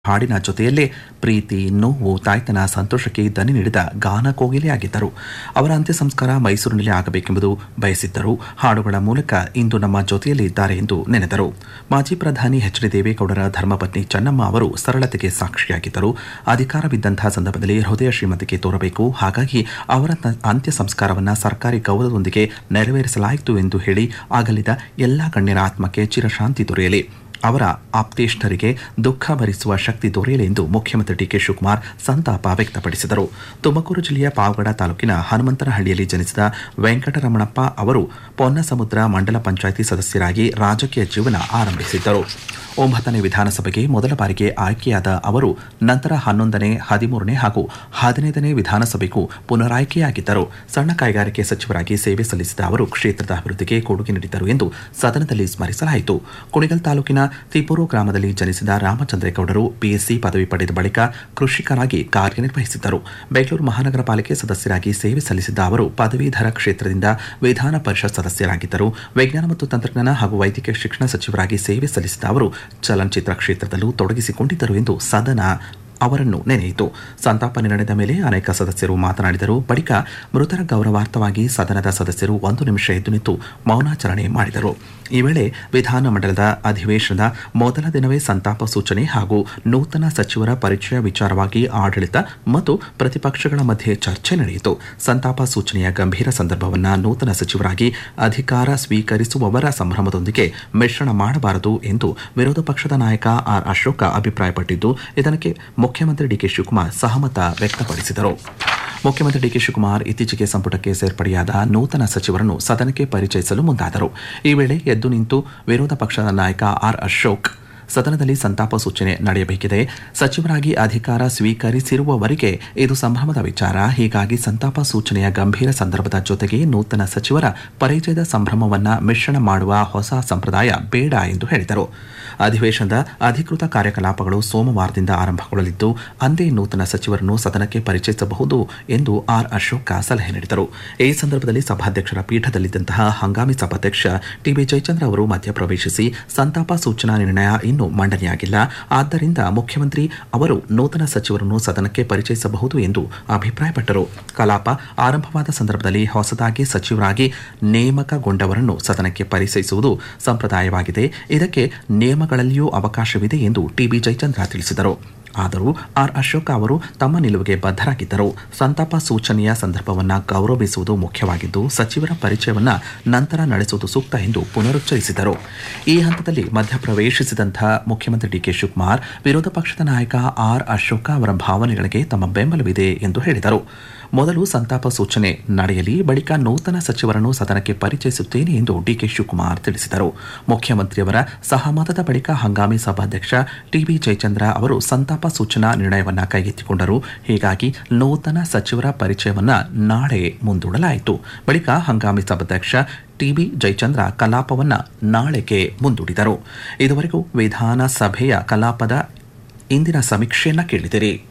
ಹಾಡಿನ ಜೊತೆಯಲ್ಲೇ ಪ್ರೀತಿ ನೋವು ತಾಯ್ತನ ಸಂತೋಷಕ್ಕೆ ದನಿ ನೀಡಿದ ಗಾನ ಕೋಗಿಲೆಯಾಗಿದ್ದರು ಅವರ ಅಂತ್ಯ ಸಂಸ್ಕಾರ ಮೈಸೂರಿನಲ್ಲಿ ಆಗಬೇಕೆಂಬುದು ಬಯಸಿದ್ದರು ಹಾಡುಗಳ ಮೂಲಕ ಇಂದು ನಮ್ಮ ಜೊತೆಯಲ್ಲಿ ಇದ್ದಾರೆ ಎಂದು ನೆನೆದರು ಮಾಜಿ ಪ್ರಧಾನಿ ಎಚ್ ಡಿ ದೇವೇಗೌಡರ ಧರ್ಮಪತ್ನಿ ಚೆನ್ನಮ್ಮ ಅವರು ಸರಳತೆಗೆ ಸಾಕ್ಷಿಯಾಗಿದ್ದರು ಅಧಿಕಾರವಿದ್ದಂತಹ ಸಂದರ್ಭದಲ್ಲಿ ಹೃದಯ ಶ್ರೀಮಂತಿಕೆ ತೋರಬೇಕು ಹಾಗಾಗಿ ಅವರ ತ- ಅಂತ್ಯ ಸಂಸ್ಕಾರವನ್ನು ಸರ್ಕಾರಿ ಗೌರವದೊಂದಿಗೆ ನೆರವೇರಿಸಲಾಯಿತು ಎಂದು ಹೇಳಿ ಆಗಲಿದ ಎಲ್ಲಾ ಗಣ್ಯರ ಆತ್ಮಕ್ಕೆ ಚಿರಶಾಂತಿ ದೊರೆಯಲಿ ಅವರ ಆಪ್ತೇಷ್ಟರಿಗೆ ದುಃಖ ಭರಿಸುವ ಶಕ್ತಿ ದೊರೆಯಲಿ ಎಂದು ಮುಖ್ಯಮಂತ್ರಿ ಡಿಕೆ ಶಿವಕುಮಾರ್ ಸಂತಾಪ ವ್ಯಕ್ತಪಡಿಸಿದರು ತುಮಕೂರು ಜಿಲ್ಲೆಯ ಪಾವಗಡ ತಾಲೂಕಿನ ಹನುಮಂತನಹಳ್ಳಿಯಲ್ಲಿ ಜನಿಸಿದ ವೆಂಕಟರಮಣಪ್ಪ ಅವರು ಪೊನ್ನಸಮುದ್ರ ಮಂಡಲ ಪಂಚಾಯಿತಿ ಸದಸ್ಯರಾಗಿ ರಾಜಕೀಯ ಜೀವನ ಆರಂಭಿಸಿದ್ದರು ಒಂಬತ್ತನೇ ವಿಧಾನಸಭೆಗೆ ಮೊದಲ ಬಾರಿಗೆ ಆಯ್ಕೆಯಾದ ಅವರು ನಂತರ ಹನ್ನೊಂದನೇ ಹದಿಮೂರನೇ ಹಾಗೂ ಹದಿನೈದನೇ ವಿಧಾನಸಭೆಗೂ ಪುನರಾಯ್ಕೆಯಾಗಿದ್ದರು ಸಣ್ಣ ಕೈಗಾರಿಕೆ ಸಚಿವರಾಗಿ ಸೇವೆ ಸಲ್ಲಿಸಿದ ಅವರು ಕ್ಷೇತ್ರದ ಅಭಿವೃದ್ಧಿಗೆ ಕೊಡುಗೆ ನೀಡಿದ್ದರು ಎಂದು ಸದನದಲ್ಲಿ ಸ್ಮರಿಸಲಾಯಿತು ಕುಣಿಗಲ್ ತಾಲೂಕಿನ ತಿಪೂರು ಗ್ರಾಮದಲ್ಲಿ ಜನಿಸಿದ ರಾಮಚಂದ್ರೇಗೌಡರು ಬಿಎಸ್ಸಿ ಪದವಿ ಪಡೆದ ಬಳಿಕ ಕೃಷಿಕರಾಗಿ ಕಾರ್ಯನಿರ್ವಹಿಸಿದ್ದರು ಬೆಂಗಳೂರು ಮಹಾನಗರ ಪಾಲಿಕೆ ಸದಸ್ಯರಾಗಿ ಸೇವೆ ಸಲ್ಲಿಸಿದ್ದ ಅವರು ಪದವೀಧರ ಕ್ಷೇತ್ರದಿಂದ ವಿಧಾನ ಪರಿಷತ್ ಸದಸ್ಯರಾಗಿದ್ದರು ವಿಜ್ಞಾನ ಮತ್ತು ತಂತ್ರಜ್ಞಾನ ಹಾಗೂ ವೈದ್ಯಕೀಯ ಶಿಕ್ಷಣ ಸಚಿವರಾಗಿ ಸೇವೆ ಸಲ್ಲಿಸಿದ ಅವರು ಚಲನಚಿತ್ರ ಕ್ಷೇತ್ರದಲ್ಲೂ ತೊಡಗಿಸಿಕೊಂಡಿದ್ದರು ಎಂದು ಸದನ ಅವರನ್ನು ನೆನೆಯಿತು ಸಂತಾಪ ನಿರ್ಣಯದ ಮೇಲೆ ಅನೇಕ ಸದಸ್ಯರು ಮಾತನಾಡಿದರು ಬಳಿಕ ಮೃತರ ಗೌರವಾರ್ಥವಾಗಿ ಸದನದ ಸದಸ್ಯರು ಒಂದು ನಿಮಿಷ ಎದ್ದು ನಿಂತು ಮೌನಾಚರಣೆ ಮಾಡಿದರು ಈ ವೇಳೆ ವಿಧಾನಮಂಡಲದ ಅಧಿವೇಶನದ ಮೊದಲ ದಿನವೇ ಸಂತಾಪ ಸೂಚನೆ ಹಾಗೂ ನೂತನ ಸಚಿವರ ಪರಿಚಯ ವಿಚಾರವಾಗಿ ಆಡಳಿತ ಮತ್ತು ಪ್ರತಿಪಕ್ಷಗಳ ಮಧ್ಯೆ ಚರ್ಚೆ ನಡೆಯಿತು ಸಂತಾಪ ಸೂಚನೆಯ ಗಂಭೀರ ಸಂದರ್ಭವನ್ನ ನೂತನ ಸಚಿವರಾಗಿ ಅಧಿಕಾರ ಸ್ವೀಕರಿಸುವವರ ಸಂಭ್ರಮದೊಂದಿಗೆ ಮಿಶ್ರಣ ಮಾಡಬಾರದು ಎಂದು ವಿರೋಧ ಪಕ್ಷದ ನಾಯಕ ಆರ್ ಅಶೋಕ ಅಭಿಪ್ರಾಯಪಟ್ಟಿದ್ದು ಇದಕ್ಕೆ ಮುಖ್ಯಮಂತ್ರಿ ಡಿಕೆ ಶಿವಕುಮಾರ್ ಸಹಮತ ವ್ಯಕ್ತಪಡಿಸಿದರು ಮುಖ್ಯಮಂತ್ರಿ ಡಿಕೆ ಶಿವಕುಮಾರ್ ಇತ್ತೀಚೆಗೆ ಸಂಪುಟಕ್ಕೆ ಸೇರ್ಪಡೆಯಾದ ನೂತನ ಸಚಿವರನ್ನು ಸದನಕ್ಕೆ ಪರಿಚಯಿಸಲು ಮುಂದಾದರು ಈ ವೇಳೆ ಎದ್ದು ನಿಂತು ವಿರೋಧ ಪಕ್ಷದ ನಾಯಕ ಆರ್ ಅಶೋಕ್ ಸದನದಲ್ಲಿ ಸಂತಾಪ ಸೂಚನೆ ನಡೆಯಬೇಕಿದೆ ಸಚಿವರಾಗಿ ಅಧಿಕಾರ ಸ್ವೀಕರಿಸಿರುವವರಿಗೆ ಇದು ಸಂಭ್ರಮದ ವಿಚಾರ ಹೀಗಾಗಿ ಸಂತಾಪ ಸೂಚನೆಯ ಗಂಭೀರ ಸಂದರ್ಭದ ಜೊತೆಗೆ ನೂತನ ಸಚಿವರ ಪರಿಚಯದ ಸಂಭ್ರಮವನ್ನ ಮಿಶ್ರಣ ಮಾಡುವ ಹೊಸ ಸಂಪ್ರದಾಯ ಬೇಡ ಎಂದು ಹೇಳಿದರು ಅಧಿವೇಶನದ ಅಧಿಕೃತ ಕಾರ್ಯಕಲಾಪಗಳು ಸೋಮವಾರದಿಂದ ಆರಂಭಗೊಳ್ಳಲಿದ್ದು ಅಂದೇ ನೂತನ ಸಚಿವರನ್ನು ಸದನಕ್ಕೆ ಪರಿಚಯಿಸಬಹುದು ಎಂದು ಆರ್ ಅಶೋಕ ಸಲಹೆ ನೀಡಿದರು ಈ ಸಂದರ್ಭದಲ್ಲಿ ಸಭಾಧ್ಯಕ್ಷರ ಪೀಠದಲ್ಲಿದ್ದಂತಹ ಹಂಗಾಮಿ ಸಭಾಧ್ಯಕ್ಷ ಟಿಬಿ ಜಯಚಂದ್ರ ಅವರು ಮಧ್ಯಪ್ರವೇಶಿಸಿ ಸಂತಾಪ ಸೂಚನಾ ನಿರ್ಣಯ ಇನ್ನೂ ಮಂಡನೆಯಾಗಿಲ್ಲ ಆದ್ದರಿಂದ ಮುಖ್ಯಮಂತ್ರಿ ಅವರು ನೂತನ ಸಚಿವರನ್ನು ಸದನಕ್ಕೆ ಪರಿಚಯಿಸಬಹುದು ಎಂದು ಅಭಿಪ್ರಾಯಪಟ್ಟರು ಕಲಾಪ ಆರಂಭವಾದ ಸಂದರ್ಭದಲ್ಲಿ ಹೊಸದಾಗಿ ಸಚಿವರಾಗಿ ನೇಮಕಗೊಂಡವರನ್ನು ಸದನಕ್ಕೆ ಪರಿಚಯಿಸುವುದು ಸಂಪ್ರದಾಯವಾಗಿದೆ ಇದಕ್ಕೆ ನಿಯಮಗಳಲ್ಲಿಯೂ ಅವಕಾಶವಿದೆ ಎಂದು ಟಿಬಿ ಜಯಚಂದ್ರ ತಿಳಿಸಿದರು ಆದರೂ ಆರ್ ಅಶೋಕ ಅವರು ತಮ್ಮ ನಿಲುವಿಗೆ ಬದ್ಧರಾಗಿದ್ದರು ಸಂತಾಪ ಸೂಚನೆಯ ಸಂದರ್ಭವನ್ನು ಗೌರವಿಸುವುದು ಮುಖ್ಯವಾಗಿದ್ದು ಸಚಿವರ ಪರಿಚಯವನ್ನ ನಂತರ ನಡೆಸುವುದು ಸೂಕ್ತ ಎಂದು ಪುನರುಚ್ಚರಿಸಿದರು ಈ ಹಂತದಲ್ಲಿ ಮಧ್ಯಪ್ರವೇಶಿಸಿದಂಥ ಮುಖ್ಯಮಂತ್ರಿ ಡಿಕೆ ಶಿವಕುಮಾರ್ ವಿರೋಧ ಪಕ್ಷದ ನಾಯಕ ಆರ್ ಅಶೋಕ ಅವರ ಭಾವನೆಗಳಿಗೆ ತಮ್ಮ ಬೆಂಬಲವಿದೆ ಎಂದು ಹೇಳಿದರು ಮೊದಲು ಸಂತಾಪ ಸೂಚನೆ ನಡೆಯಲಿ ಬಳಿಕ ನೂತನ ಸಚಿವರನ್ನು ಸದನಕ್ಕೆ ಪರಿಚಯಿಸುತ್ತೇನೆ ಎಂದು ಡಿಕೆ ಶಿವಕುಮಾರ್ ತಿಳಿಸಿದರು ಮುಖ್ಯಮಂತ್ರಿಯವರ ಸಹಮತದ ಬಳಿಕ ಹಂಗಾಮಿ ಸಭಾಧ್ಯಕ್ಷ ಟಿಬಿ ಜಯಚಂದ್ರ ಅವರು ಸಂತಾಪ ಸೂಚನಾ ನಿರ್ಣಯವನ್ನ ಕೈಗೆತ್ತಿಕೊಂಡರು ಹೀಗಾಗಿ ನೂತನ ಸಚಿವರ ಪರಿಚಯವನ್ನ ನಾಳೆ ಮುಂದೂಡಲಾಯಿತು ಬಳಿಕ ಹಂಗಾಮಿ ಸಭಾಧ್ಯಕ್ಷ ಟಿಬಿ ಜಯಚಂದ್ರ ಕಲಾಪವನ್ನ ನಾಳೆಗೆ ಮುಂದೂಡಿದರು ಇದುವರೆಗೂ ವಿಧಾನಸಭೆಯ ಕಲಾಪದ ಇಂದಿನ ಸಮೀಕ್ಷೆಯನ್ನ ಕೇಳಿದಿರಿ